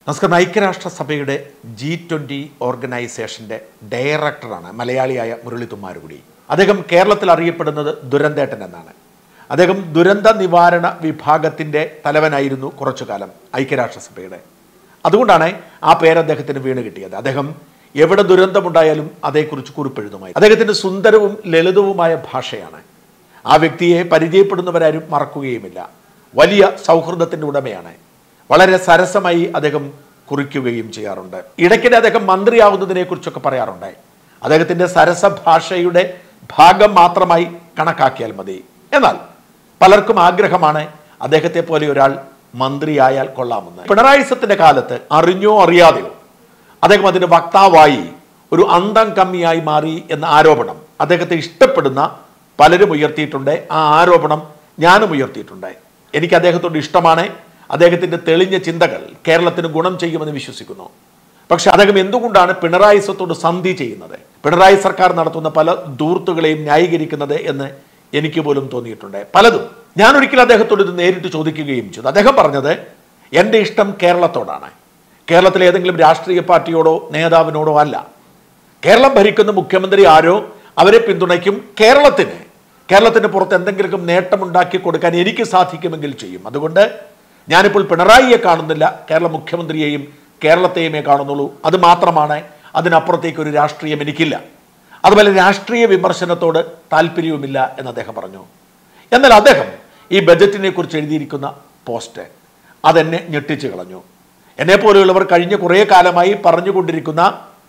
നമസ്കാരം ഐക്യരാഷ്ട്രസഭയുടെ G twenty ഓർഗനൈസേഷൻ്റെ ഡയറക്ടറാണ് മലയാളിയായ മുരളി തുമ്മാരുകുടി അദ്ദേഹം കേരളത്തിൽ അറിയപ്പെടുന്നത് ദുരന്തേട്ടൻ എന്നാണ് അദ്ദേഹം ദുരന്ത നിവാരണ വിഭാഗത്തിൻ്റെ തലവനായിരുന്നു കുറച്ചു കാലം ഐക്യരാഷ്ട്രസഭയുടെ അതുകൊണ്ടാണ് ആ പേര് അദ്ദേഹത്തിന് വീണ് കിട്ടിയത് അദ്ദേഹം എവിടെ ദുരന്തമുണ്ടായാലും അതേക്കുറിച്ച് കുറിപ്പെഴുതുമായി അദ്ദേഹത്തിൻ്റെ സുന്ദരവും ലളിതവുമായ ഭാഷയാണ് ആ വ്യക്തിയെ പരിചയപ്പെടുന്നവരാരും മറക്കുകയുമില്ല വലിയ സൗഹൃദത്തിൻ്റെ ഉടമയാണ് വളരെ സരസമായി അദ്ദേഹം കുറിക്കുകയും ചെയ്യാറുണ്ട് ഇടയ്ക്കിടെ അദ്ദേഹം മന്ത്രിയാവുന്നതിനെ കുറിച്ചൊക്കെ പറയാറുണ്ട് അദ്ദേഹത്തിൻ്റെ സരസ ഭാഷയുടെ ഭാഗം മാത്രമായി കണക്കാക്കിയാൽ മതി എന്നാൽ പലർക്കും ആഗ്രഹമാണ് അദ്ദേഹത്തെ പോലെ ഒരാൾ മന്ത്രിയായാൽ കൊള്ളാമെന്ന് പിണറായി സത്തിന്റെ കാലത്ത് അറിഞ്ഞോ അറിയാതെയോ അദ്ദേഹം അതിന്റെ വക്താവായി ഒരു അന്തം കമ്മിയായി മാറി എന്ന ആരോപണം അദ്ദേഹത്തെ ഇഷ്ടപ്പെടുന്ന പലരും ഉയർത്തിയിട്ടുണ്ട് ആ ആരോപണം ഞാനും ഉയർത്തിയിട്ടുണ്ട് എനിക്ക് അദ്ദേഹത്തോട് ഇഷ്ടമാണ് അദ്ദേഹത്തിന്റെ തെളിഞ്ഞ ചിന്തകൾ കേരളത്തിന് ഗുണം ചെയ്യുമെന്ന് വിശ്വസിക്കുന്നു പക്ഷെ അദ്ദേഹം എന്തുകൊണ്ടാണ് പിണറായി സത്തോട് സന്ധി ചെയ്യുന്നത് പിണറായി സർക്കാർ നടത്തുന്ന പല ദൂർത്തുകളെയും ന്യായീകരിക്കുന്നത് എന്ന് എനിക്ക് പോലും തോന്നിയിട്ടുണ്ട് പലതും ഞാൻ ഒരിക്കലും അദ്ദേഹത്തോട് ഇത് നേരിട്ട് ചോദിക്കുകയും ചെയ്തു അദ്ദേഹം പറഞ്ഞത് എൻ്റെ ഇഷ്ടം കേരളത്തോടാണ് കേരളത്തിലെ ഏതെങ്കിലും രാഷ്ട്രീയ പാർട്ടിയോടോ നേതാവിനോടോ അല്ല കേരളം ഭരിക്കുന്ന മുഖ്യമന്ത്രി ആരോ അവരെ പിന്തുണയ്ക്കും കേരളത്തിന് കേരളത്തിന് പുറത്ത് എന്തെങ്കിലും നേട്ടമുണ്ടാക്കി കൊടുക്കാൻ എനിക്ക് സാധിക്കുമെങ്കിൽ ചെയ്യും അതുകൊണ്ട് ഞാനിപ്പോൾ പിണറായിയെ കാണുന്നില്ല കേരള മുഖ്യമന്ത്രിയെയും കേരളത്തെയുമേ കാണുന്നുള്ളൂ അത് മാത്രമാണ് അതിനപ്പുറത്തേക്ക് ഒരു രാഷ്ട്രീയം എനിക്കില്ല അതുപോലെ രാഷ്ട്രീയ വിമർശനത്തോട് താല്പര്യവുമില്ല എന്ന് അദ്ദേഹം പറഞ്ഞു എന്നാൽ അദ്ദേഹം ഈ ബജറ്റിനെ കുറിച്ച് എഴുതിയിരിക്കുന്ന പോസ്റ്റ് അതെന്നെ ഞെട്ടിച്ചു കളഞ്ഞു എന്നെ പോലെയുള്ളവർ കഴിഞ്ഞ കുറേ കാലമായി പറഞ്ഞുകൊണ്ടിരിക്കുന്ന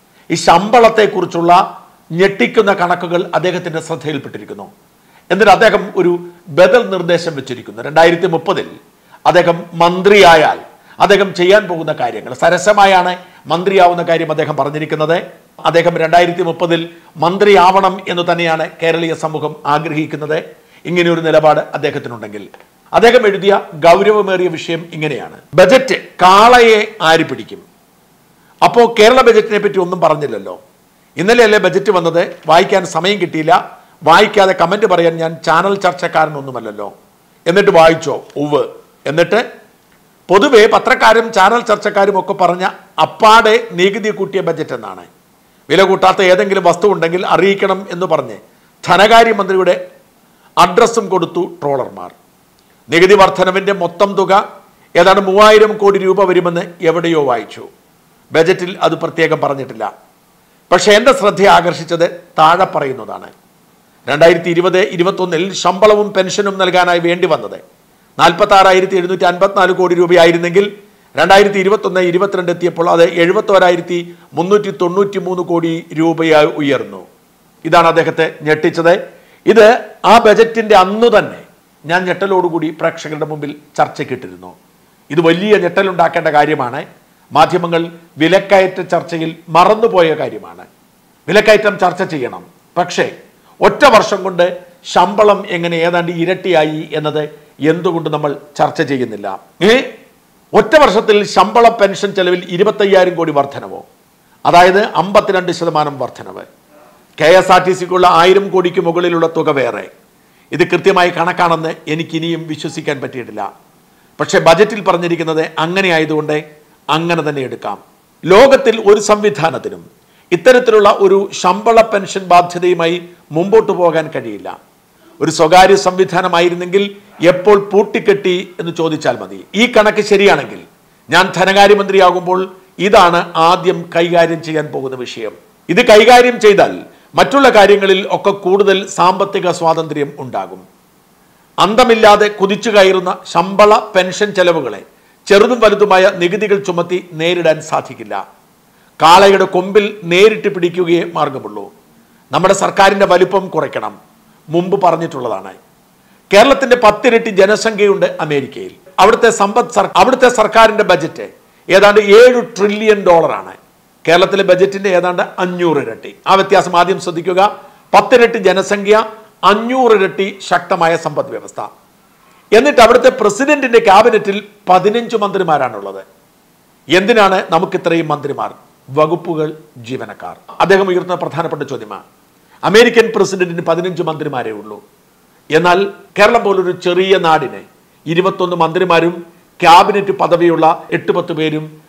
ഈ ശമ്പളത്തെക്കുറിച്ചുള്ള ഞെട്ടിക്കുന്ന കണക്കുകൾ അദ്ദേഹത്തിന്റെ ശ്രദ്ധയിൽപ്പെട്ടിരിക്കുന്നു എന്നിട്ട് അദ്ദേഹം ഒരു ബദൽ നിർദ്ദേശം വെച്ചിരിക്കുന്നു രണ്ടായിരത്തി മുപ്പതിൽ അദ്ദേഹം മന്ത്രിയായാൽ അദ്ദേഹം ചെയ്യാൻ പോകുന്ന കാര്യങ്ങൾ സരസമായാണ് മന്ത്രിയാവുന്ന കാര്യം അദ്ദേഹം പറഞ്ഞിരിക്കുന്നത് അദ്ദേഹം രണ്ടായിരത്തി മുപ്പതിൽ മന്ത്രിയാവണം എന്ന് തന്നെയാണ് കേരളീയ സമൂഹം ആഗ്രഹിക്കുന്നത് ഇങ്ങനെയൊരു നിലപാട് അദ്ദേഹത്തിനുണ്ടെങ്കിൽ അദ്ദേഹം എഴുതിയ ഗൗരവമേറിയ വിഷയം ഇങ്ങനെയാണ് ബജറ്റ് കാളയെ ആര് പിടിക്കും അപ്പോൾ കേരള ബജറ്റിനെ പറ്റി ഒന്നും പറഞ്ഞില്ലല്ലോ ഇന്നലെയല്ലേ ബജറ്റ് വന്നത് വായിക്കാൻ സമയം കിട്ടിയില്ല വായിക്കാതെ കമന്റ് പറയാൻ ഞാൻ ചാനൽ ചർച്ചക്കാരനൊന്നുമല്ലല്ലോ എന്നിട്ട് വായിച്ചോ ഉവ് എന്നിട്ട് പൊതുവെ പത്രക്കാരും ചാനൽ ചർച്ചക്കാരും ഒക്കെ പറഞ്ഞ അപ്പാടെ നികുതി കൂട്ടിയ ബജറ്റ് എന്നാണ് വില കൂട്ടാത്ത ഏതെങ്കിലും വസ്തു ഉണ്ടെങ്കിൽ അറിയിക്കണം എന്ന് പറഞ്ഞ് ധനകാര്യമന്ത്രിയുടെ അഡ്രസ്സും കൊടുത്തു ട്രോളർമാർ നികുതി വർധനവിന്റെ മൊത്തം തുക ഏതാണ്ട് മൂവായിരം കോടി രൂപ വരുമെന്ന് എവിടെയോ വായിച്ചു ബജറ്റിൽ അത് പ്രത്യേകം പറഞ്ഞിട്ടില്ല പക്ഷേ എൻ്റെ ശ്രദ്ധ ആകർഷിച്ചത് താഴെ പറയുന്നതാണ് രണ്ടായിരത്തി ഇരുപത് ഇരുപത്തൊന്നിൽ ശമ്പളവും പെൻഷനും നൽകാനായി വേണ്ടി വന്നത് നാൽപ്പത്തി ആറായിരത്തി എഴുന്നൂറ്റി അൻപത്തിനാല് കോടി രൂപയായിരുന്നെങ്കിൽ രണ്ടായിരത്തി ഇരുപത്തൊന്ന് ഇരുപത്തിരണ്ട് എത്തിയപ്പോൾ അത് എഴുപത്തോരായിരത്തി മുന്നൂറ്റി തൊണ്ണൂറ്റി മൂന്ന് കോടി രൂപയായി ഉയർന്നു ഇതാണ് അദ്ദേഹത്തെ ഞെട്ടിച്ചത് ഇത് ആ ബജറ്റിന്റെ അന്ന് തന്നെ ഞാൻ ഞെട്ടലോടുകൂടി പ്രേക്ഷകരുടെ മുമ്പിൽ ചർച്ചയ്ക്കിട്ടിരുന്നു ഇത് വലിയ ഞെട്ടലുണ്ടാക്കേണ്ട കാര്യമാണ് മാധ്യമങ്ങൾ വിലക്കയറ്റ ചർച്ചയിൽ മറന്നുപോയ കാര്യമാണ് വിലക്കയറ്റം ചർച്ച ചെയ്യണം പക്ഷേ ഒറ്റ വർഷം കൊണ്ട് ശമ്പളം എങ്ങനെ ഏതാണ്ട് ഇരട്ടിയായി എന്നത് എന്തുകൊണ്ട് നമ്മൾ ചർച്ച ചെയ്യുന്നില്ല ഏ ഒറ്റ വർഷത്തിൽ ശമ്പള പെൻഷൻ ചെലവിൽ ഇരുപത്തയ്യായിരം കോടി വർധനവോ അതായത് അമ്പത്തിരണ്ട് ശതമാനം വർധനവ് കെ എസ് ആർ ടി സിക്കുള്ള ആയിരം കോടിക്ക് മുകളിലുള്ള തുക വേറെ ഇത് കൃത്യമായി കണക്കാണെന്ന് എനിക്കിനിയും വിശ്വസിക്കാൻ പറ്റിയിട്ടില്ല പക്ഷേ ബജറ്റിൽ പറഞ്ഞിരിക്കുന്നത് അങ്ങനെ ആയതുകൊണ്ട് അങ്ങനെ തന്നെ എടുക്കാം ലോകത്തിൽ ഒരു സംവിധാനത്തിനും ഇത്തരത്തിലുള്ള ഒരു ശമ്പള പെൻഷൻ ബാധ്യതയുമായി മുമ്പോട്ട് പോകാൻ കഴിയില്ല ഒരു സ്വകാര്യ സംവിധാനമായിരുന്നെങ്കിൽ എപ്പോൾ പൂട്ടിക്കെട്ടി എന്ന് ചോദിച്ചാൽ മതി ഈ കണക്ക് ശരിയാണെങ്കിൽ ഞാൻ ധനകാര്യമന്ത്രിയാകുമ്പോൾ ഇതാണ് ആദ്യം കൈകാര്യം ചെയ്യാൻ പോകുന്ന വിഷയം ഇത് കൈകാര്യം ചെയ്താൽ മറ്റുള്ള കാര്യങ്ങളിൽ ഒക്കെ കൂടുതൽ സാമ്പത്തിക സ്വാതന്ത്ര്യം ഉണ്ടാകും അന്തമില്ലാതെ കുതിച്ചു കയറുന്ന ശമ്പള പെൻഷൻ ചെലവുകളെ ചെറുതും വലുതുമായ നികുതികൾ ചുമത്തി നേരിടാൻ സാധിക്കില്ല കാളയുടെ കൊമ്പിൽ നേരിട്ട് പിടിക്കുകയേ മാർഗമുള്ളൂ നമ്മുടെ സർക്കാരിന്റെ വലിപ്പം കുറയ്ക്കണം മുമ്പ് പറഞ്ഞിട്ടുള്ളതാണ് കേരളത്തിന്റെ പത്തിരട്ടി ജനസംഖ്യയുണ്ട് അമേരിക്കയിൽ അവിടുത്തെ സമ്പദ് സർ അവിടുത്തെ സർക്കാരിന്റെ ബജറ്റ് ഏതാണ്ട് ഏഴ് ട്രില്യൺ ഡോളറാണ് കേരളത്തിലെ ബജറ്റിന്റെ ഏതാണ്ട് അഞ്ഞൂറ് ഇരട്ടി ആ വ്യത്യാസം ആദ്യം ശ്രദ്ധിക്കുക പത്തിരട്ടി ജനസംഖ്യ അഞ്ഞൂറ് ഇരട്ടി ശക്തമായ സമ്പദ് വ്യവസ്ഥ എന്നിട്ട് അവിടുത്തെ പ്രസിഡന്റിന്റെ ക്യാബിനറ്റിൽ പതിനഞ്ച് മന്ത്രിമാരാണുള്ളത് എന്തിനാണ് നമുക്ക് ഇത്രയും മന്ത്രിമാർ വകുപ്പുകൾ ജീവനക്കാർ അദ്ദേഹം ഉയർത്തുന്ന പ്രധാനപ്പെട്ട ചോദ്യമാണ് അമേരിക്കൻ പ്രസിഡന്റിന് പതിനഞ്ച് മന്ത്രിമാരേ ഉള്ളൂ എന്നാൽ കേരളം പോലൊരു ചെറിയ നാടിന് ഇരുപത്തൊന്ന് മന്ത്രിമാരും ക്യാബിനറ്റ് പദവിയുള്ള എട്ട് പത്ത് പേരും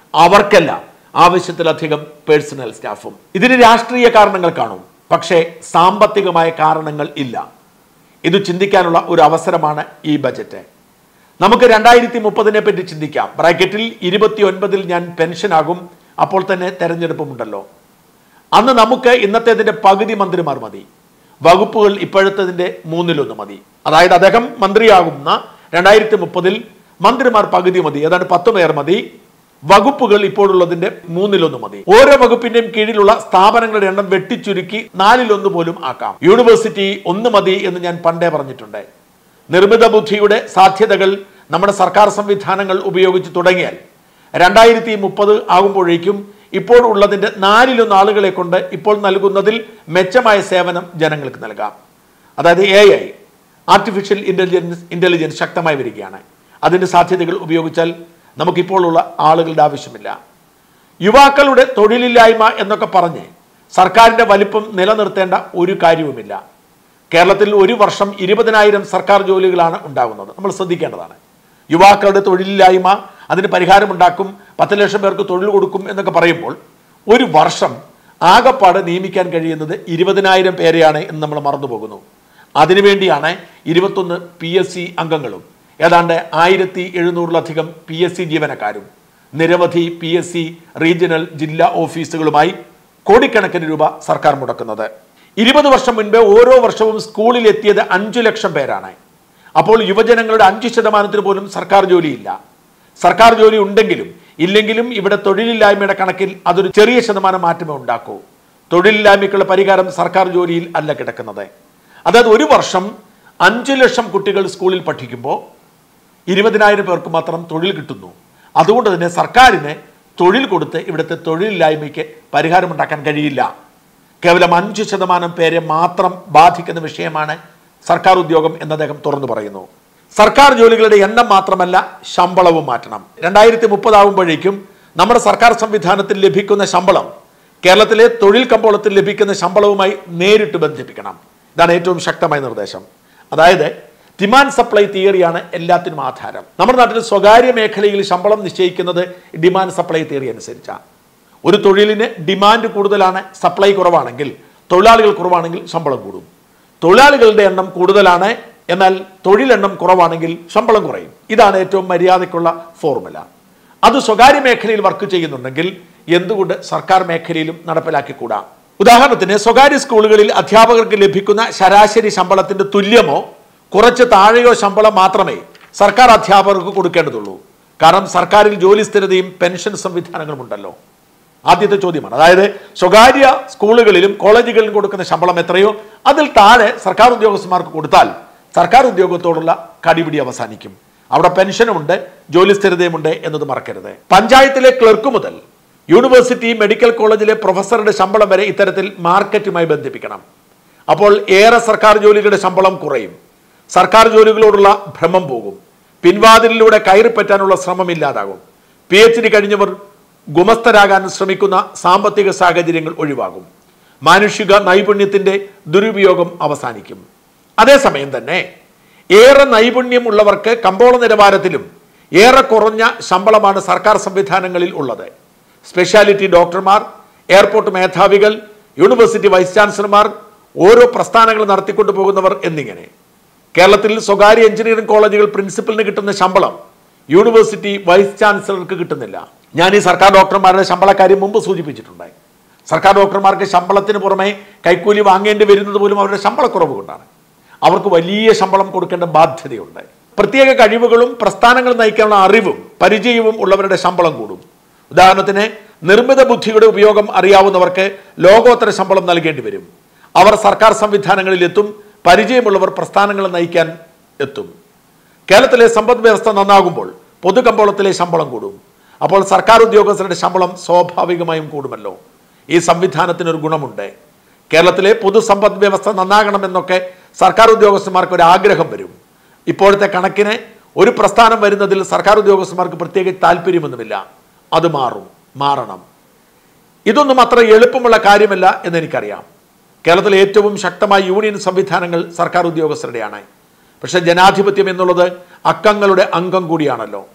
അവർക്കല്ല ആവശ്യത്തിലധികം പേഴ്സണൽ സ്റ്റാഫും ഇതിന് രാഷ്ട്രീയ കാരണങ്ങൾ കാണും പക്ഷേ സാമ്പത്തികമായ കാരണങ്ങൾ ഇല്ല ഇത് ചിന്തിക്കാനുള്ള ഒരു അവസരമാണ് ഈ ബജറ്റ് നമുക്ക് രണ്ടായിരത്തി മുപ്പതിനെ പറ്റി ചിന്തിക്കാം ബ്രാക്കറ്റിൽ ഇരുപത്തി ഒൻപതിൽ ഞാൻ പെൻഷനാകും അപ്പോൾ തന്നെ തെരഞ്ഞെടുപ്പുമുണ്ടല്ലോ അന്ന് നമുക്ക് ഇന്നത്തേതിന്റെ പകുതി മന്ത്രിമാർ മതി വകുപ്പുകൾ ഇപ്പോഴത്തതിന്റെ മൂന്നിലൊന്ന് മതി അതായത് അദ്ദേഹം മന്ത്രിയാകുന്ന രണ്ടായിരത്തി മുപ്പതിൽ മന്ത്രിമാർ പകുതി മതി ഏതാണ്ട് പത്ത് പേർ മതി വകുപ്പുകൾ ഇപ്പോഴുള്ളതിന്റെ മൂന്നിലൊന്ന് മതി ഓരോ വകുപ്പിന്റെയും കീഴിലുള്ള സ്ഥാപനങ്ങളുടെ എണ്ണം വെട്ടിച്ചുരുക്കി നാലിലൊന്ന് പോലും ആക്കാം യൂണിവേഴ്സിറ്റി ഒന്ന് മതി എന്ന് ഞാൻ പണ്ടേ പറഞ്ഞിട്ടുണ്ട് നിർമ്മിത ബുദ്ധിയുടെ സാധ്യതകൾ നമ്മുടെ സർക്കാർ സംവിധാനങ്ങൾ ഉപയോഗിച്ച് തുടങ്ങിയാൽ രണ്ടായിരത്തി മുപ്പത് ആകുമ്പോഴേക്കും ഇപ്പോൾ ഉള്ളതിന്റെ നാലിലൊന്ന് ആളുകളെ കൊണ്ട് ഇപ്പോൾ നൽകുന്നതിൽ മെച്ചമായ സേവനം ജനങ്ങൾക്ക് നൽകാം അതായത് A I artificial intelligence intelligence ശക്തമായി വരികയാണ് അതിന്റെ സാധ്യതകൾ ഉപയോഗിച്ചാൽ നമുക്കിപ്പോൾ ഉള്ള ആളുകളുടെ ആവശ്യമില്ല യുവാക്കളുടെ തൊഴിലില്ലായ്മ എന്നൊക്കെ പറഞ്ഞ് സർക്കാരിന്റെ വലിപ്പം നിലനിർത്തേണ്ട ഒരു കാര്യവുമില്ല കേരളത്തിൽ ഒരു വർഷം ഇരുപതിനായിരം സർക്കാർ ജോലികളാണ് ഉണ്ടാകുന്നത് നമ്മൾ ശ്രദ്ധിക്കേണ്ടതാണ് യുവാക്കളുടെ തൊഴിലില്ലായ്മ അതിന് പരിഹാരമുണ്ടാക്കും പത്ത് ലക്ഷം പേർക്ക് തൊഴിൽ കൊടുക്കും എന്നൊക്കെ പറയുമ്പോൾ ഒരു വർഷം ആകപ്പാട് നിയമിക്കാൻ കഴിയുന്നത് ഇരുപതിനായിരം പേരെയാണ് എന്ന് നമ്മൾ മറന്നുപോകുന്നു അതിനുവേണ്ടിയാണ് ഇരുപത്തൊന്ന് പി എസ് സി അംഗങ്ങളും ഏതാണ്ട് ആയിരത്തി എഴുന്നൂറിലധികം പി എസ് സി ജീവനക്കാരും നിരവധി പി എസ് സി റീജിയണൽ ജില്ലാ ഓഫീസുകളുമായി കോടിക്കണക്കിന് രൂപ സർക്കാർ മുടക്കുന്നത് ഇരുപത് വർഷം മുൻപ് ഓരോ വർഷവും സ്കൂളിൽ എത്തിയത് അഞ്ചു ലക്ഷം പേരാണ് അപ്പോൾ യുവജനങ്ങളുടെ അഞ്ച് ശതമാനത്തിന് പോലും സർക്കാർ ജോലിയില്ല സർക്കാർ ജോലി ഉണ്ടെങ്കിലും ഇല്ലെങ്കിലും ഇവിടെ തൊഴിലില്ലായ്മയുടെ കണക്കിൽ അതൊരു ചെറിയ ശതമാനം മാറ്റമേ ഉണ്ടാക്കൂ തൊഴിലില്ലായ്മയ്ക്കുള്ള പരിഹാരം സർക്കാർ ജോലിയിൽ അല്ല കിടക്കുന്നത് അതായത് ഒരു വർഷം അഞ്ചു ലക്ഷം കുട്ടികൾ സ്കൂളിൽ പഠിക്കുമ്പോൾ ഇരുപതിനായിരം പേർക്ക് മാത്രം തൊഴിൽ കിട്ടുന്നു അതുകൊണ്ട് തന്നെ സർക്കാരിന് തൊഴിൽ കൊടുത്ത് ഇവിടുത്തെ തൊഴിലില്ലായ്മയ്ക്ക് പരിഹാരമുണ്ടാക്കാൻ കഴിയില്ല കേവലം അഞ്ച് ശതമാനം പേരെ മാത്രം ബാധിക്കുന്ന വിഷയമാണ് സർക്കാർ ഉദ്യോഗം എന്ന് അദ്ദേഹം തുറന്നു പറയുന്നു സർക്കാർ ജോലികളുടെ എണ്ണം മാത്രമല്ല ശമ്പളവും മാറ്റണം രണ്ടായിരത്തി മുപ്പതാകുമ്പോഴേക്കും നമ്മുടെ സർക്കാർ സംവിധാനത്തിൽ ലഭിക്കുന്ന ശമ്പളം കേരളത്തിലെ തൊഴിൽ കമ്പോളത്തിൽ ലഭിക്കുന്ന ശമ്പളവുമായി നേരിട്ട് ബന്ധിപ്പിക്കണം ഇതാണ് ഏറ്റവും ശക്തമായ നിർദ്ദേശം അതായത് ഡിമാൻഡ് സപ്ലൈ തിയറിയാണ് എല്ലാത്തിനും ആധാരം നമ്മുടെ നാട്ടിൽ സ്വകാര്യ മേഖലയിൽ ശമ്പളം നിശ്ചയിക്കുന്നത് ഡിമാൻഡ് സപ്ലൈ തിയറി അനുസരിച്ചാണ് ഒരു തൊഴിലിന് ഡിമാൻഡ് കൂടുതലാണ് സപ്ലൈ കുറവാണെങ്കിൽ തൊഴിലാളികൾ കുറവാണെങ്കിൽ ശമ്പളം കൂടും തൊഴിലാളികളുടെ എണ്ണം കൂടുതലാണ് എന്നാൽ തൊഴിലെണ്ണം കുറവാണെങ്കിൽ ശമ്പളം കുറയും ഇതാണ് ഏറ്റവും മര്യാദയ്ക്കുള്ള ഫോർമുല അത് സ്വകാര്യ മേഖലയിൽ വർക്ക് ചെയ്യുന്നുണ്ടെങ്കിൽ എന്തുകൊണ്ട് സർക്കാർ മേഖലയിലും നടപ്പിലാക്കിക്കൂടാ ഉദാഹരണത്തിന് സ്വകാര്യ സ്കൂളുകളിൽ അധ്യാപകർക്ക് ലഭിക്കുന്ന ശരാശരി ശമ്പളത്തിന്റെ തുല്യമോ കുറച്ച് താഴെയോ ശമ്പളം മാത്രമേ സർക്കാർ അധ്യാപകർക്ക് കൊടുക്കേണ്ടതുള്ളൂ കാരണം സർക്കാരിൽ ജോലി സ്ഥിരതയും പെൻഷൻ സംവിധാനങ്ങളും ഉണ്ടല്ലോ ആദ്യത്തെ ചോദ്യമാണ് അതായത് സ്വകാര്യ സ്കൂളുകളിലും കോളേജുകളിലും കൊടുക്കുന്ന ശമ്പളം എത്രയോ അതിൽ താഴെ സർക്കാർ ഉദ്യോഗസ്ഥന്മാർക്ക് കൊടുത്താൽ സർക്കാർ ഉദ്യോഗത്തോടുള്ള കടിപിടി അവസാനിക്കും അവിടെ പെൻഷനുമുണ്ട് ജോലി സ്ഥിരതയുമുണ്ട് എന്നത് മറക്കരുത് പഞ്ചായത്തിലെ ക്ലർക്ക് മുതൽ യൂണിവേഴ്സിറ്റി മെഡിക്കൽ കോളേജിലെ പ്രൊഫസറുടെ ശമ്പളം വരെ ഇത്തരത്തിൽ മാർക്കറ്റുമായി ബന്ധിപ്പിക്കണം അപ്പോൾ ഏറെ സർക്കാർ ജോലികളുടെ ശമ്പളം കുറയും സർക്കാർ ജോലികളോടുള്ള ഭ്രമം പോകും പിൻവാതിലിലൂടെ കയറിപ്പറ്റാനുള്ള ശ്രമം ഇല്ലാതാകും പി എച്ച് ഡി കഴിഞ്ഞവർ ഗുമസ്തരാകാൻ ശ്രമിക്കുന്ന സാമ്പത്തിക സാഹചര്യങ്ങൾ ഒഴിവാകും മാനുഷിക നൈപുണ്യത്തിന്റെ ദുരുപയോഗം അവസാനിക്കും അതേസമയം തന്നെ ഏറെ നൈപുണ്യം ഉള്ളവർക്ക് കമ്പോള നിലവാരത്തിലും ഏറെ കുറഞ്ഞ ശമ്പളമാണ് സർക്കാർ സംവിധാനങ്ങളിൽ ഉള്ളത് സ്പെഷ്യാലിറ്റി ഡോക്ടർമാർ എയർപോർട്ട് മേധാവികൾ യൂണിവേഴ്സിറ്റി വൈസ് ചാൻസലർമാർ ഓരോ പ്രസ്ഥാനങ്ങൾ നടത്തിക്കൊണ്ടു പോകുന്നവർ എന്നിങ്ങനെ കേരളത്തിൽ സ്വകാര്യ എഞ്ചിനീയറിംഗ് കോളേജുകൾ പ്രിൻസിപ്പലിന് കിട്ടുന്ന ശമ്പളം യൂണിവേഴ്സിറ്റി വൈസ് ചാൻസലർക്ക് കിട്ടുന്നില്ല ഞാൻ ഈ സർക്കാർ ഡോക്ടർമാരുടെ ശമ്പളക്കാര്യം മുമ്പ് സൂചിപ്പിച്ചിട്ടുണ്ട് സർക്കാർ ഡോക്ടർമാർക്ക് ശമ്പളത്തിന് പുറമെ കൈക്കൂലി വാങ്ങേണ്ടി വരുന്നത് പോലും അവരുടെ ശമ്പളക്കുറവ് കൊണ്ടാണ് അവർക്ക് വലിയ ശമ്പളം കൊടുക്കേണ്ട ബാധ്യതയുണ്ട് പ്രത്യേക കഴിവുകളും പ്രസ്ഥാനങ്ങൾ നയിക്കാനുള്ള അറിവും പരിചയവും ഉള്ളവരുടെ ശമ്പളം കൂടും ഉദാഹരണത്തിന് നിർമ്മിത ബുദ്ധിയുടെ ഉപയോഗം അറിയാവുന്നവർക്ക് ലോകോത്തര ശമ്പളം നൽകേണ്ടി വരും അവർ സർക്കാർ സംവിധാനങ്ങളിൽ എത്തും പരിചയമുള്ളവർ പ്രസ്ഥാനങ്ങൾ നയിക്കാൻ എത്തും കേരളത്തിലെ സമ്പദ് വ്യവസ്ഥ നന്നാകുമ്പോൾ പൊതുകമ്പോളത്തിലെ ശമ്പളം കൂടും അപ്പോൾ സർക്കാർ ഉദ്യോഗസ്ഥരുടെ ശമ്പളം സ്വാഭാവികമായും കൂടുമല്ലോ ഈ സംവിധാനത്തിനൊരു ഗുണമുണ്ട് കേരളത്തിലെ പൊതുസമ്പദ് വ്യവസ്ഥ നന്നാകണമെന്നൊക്കെ സർക്കാർ ഉദ്യോഗസ്ഥന്മാർക്ക് ഒരു ആഗ്രഹം വരും ഇപ്പോഴത്തെ കണക്കിന് ഒരു പ്രസ്ഥാനം വരുന്നതിൽ സർക്കാർ ഉദ്യോഗസ്ഥന്മാർക്ക് പ്രത്യേക താല്പര്യമൊന്നുമില്ല അത് മാറും മാറണം ഇതൊന്നും അത്ര എളുപ്പമുള്ള കാര്യമല്ല എന്ന് എനിക്കറിയാം കേരളത്തിലെ ഏറ്റവും ശക്തമായ യൂണിയൻ സംവിധാനങ്ങൾ സർക്കാർ ഉദ്യോഗസ്ഥരുടെയാണ് പക്ഷെ ജനാധിപത്യം എന്നുള്ളത് അക്കങ്ങളുടെ അംഗം കൂടിയാണല്ലോ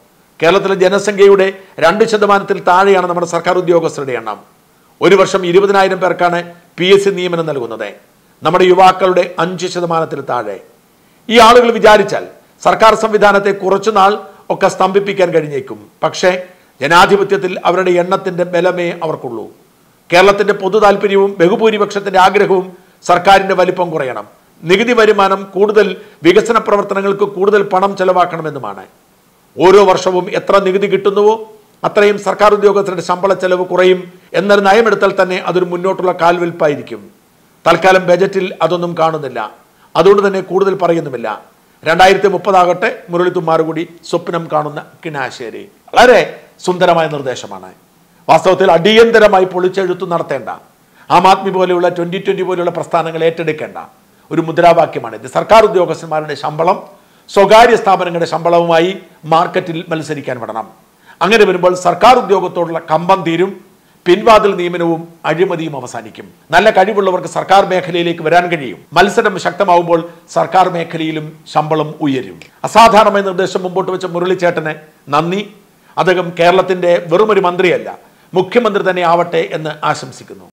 കേരളത്തിലെ ജനസംഖ്യയുടെ രണ്ട് ശതമാനത്തിൽ താഴെയാണ് നമ്മുടെ സർക്കാർ ഉദ്യോഗസ്ഥരുടെ എണ്ണം ഒരു വർഷം ഇരുപതിനായിരം പേർക്കാണ് പി എസ് സി നിയമനം നൽകുന്നത് നമ്മുടെ യുവാക്കളുടെ അഞ്ച് ശതമാനത്തിൽ താഴെ ഈ ആളുകൾ വിചാരിച്ചാൽ സർക്കാർ സംവിധാനത്തെ കുറച്ചുനാൾ ഒക്കെ സ്തംഭിപ്പിക്കാൻ കഴിഞ്ഞേക്കും പക്ഷേ ജനാധിപത്യത്തിൽ അവരുടെ എണ്ണത്തിന്റെ ബലമേ അവർക്കുള്ളൂ കേരളത്തിന്റെ പൊതു താല്പര്യവും ബഹുഭൂരിപക്ഷത്തിന്റെ ആഗ്രഹവും സർക്കാരിന്റെ വലിപ്പം കുറയണം നികുതി വരുമാനം കൂടുതൽ വികസന പ്രവർത്തനങ്ങൾക്ക് കൂടുതൽ പണം ചെലവാക്കണമെന്നുമാണ് ഓരോ വർഷവും എത്ര നികുതി കിട്ടുന്നുവോ അത്രയും സർക്കാർ ഉദ്യോഗസ്ഥരുടെ ശമ്പള ചെലവ് കുറയും എന്നൊരു നയമെടുത്താൽ തന്നെ അതൊരു മുന്നോട്ടുള്ള കാൽവെൽപ്പായിരിക്കും തൽക്കാലം ബജറ്റിൽ അതൊന്നും കാണുന്നില്ല അതുകൊണ്ട് തന്നെ കൂടുതൽ പറയുന്നുമില്ല രണ്ടായിരത്തി മുപ്പതാകട്ടെ മുരളിത്തുമാർ കൂടി സ്വപ്നം കാണുന്ന കിണാശ്ശേരി വളരെ സുന്ദരമായ നിർദ്ദേശമാണ് വാസ്തവത്തിൽ അടിയന്തരമായി പൊളിച്ചെഴുത്തു നടത്തേണ്ട ആം ആദ്മി പോലെയുള്ള ട്വന്റി ട്വന്റി പോലെയുള്ള പ്രസ്ഥാനങ്ങൾ ഏറ്റെടുക്കേണ്ട ഒരു മുദ്രാവാക്യമാണ് ഇത് സർക്കാർ ഉദ്യോഗസ്ഥന്മാരുടെ ശമ്പളം സ്വകാര്യ സ്ഥാപനങ്ങളുടെ ശമ്പളവുമായി മാർക്കറ്റിൽ മത്സരിക്കാൻ വിടണം അങ്ങനെ വരുമ്പോൾ സർക്കാർ ഉദ്യോഗത്തോടുള്ള കമ്പം തീരും പിൻവാതിൽ നിയമനവും അഴിമതിയും അവസാനിക്കും നല്ല കഴിവുള്ളവർക്ക് സർക്കാർ മേഖലയിലേക്ക് വരാൻ കഴിയും മത്സരം ശക്തമാവുമ്പോൾ സർക്കാർ മേഖലയിലും ശമ്പളം ഉയരും അസാധാരണമായ നിർദ്ദേശം മുമ്പോട്ട് വെച്ച മുരളിച്ചേട്ടന് നന്ദി അദ്ദേഹം കേരളത്തിന്റെ വെറുമൊരു മന്ത്രിയല്ല മുഖ്യമന്ത്രി തന്നെ ആവട്ടെ എന്ന് ആശംസിക്കുന്നു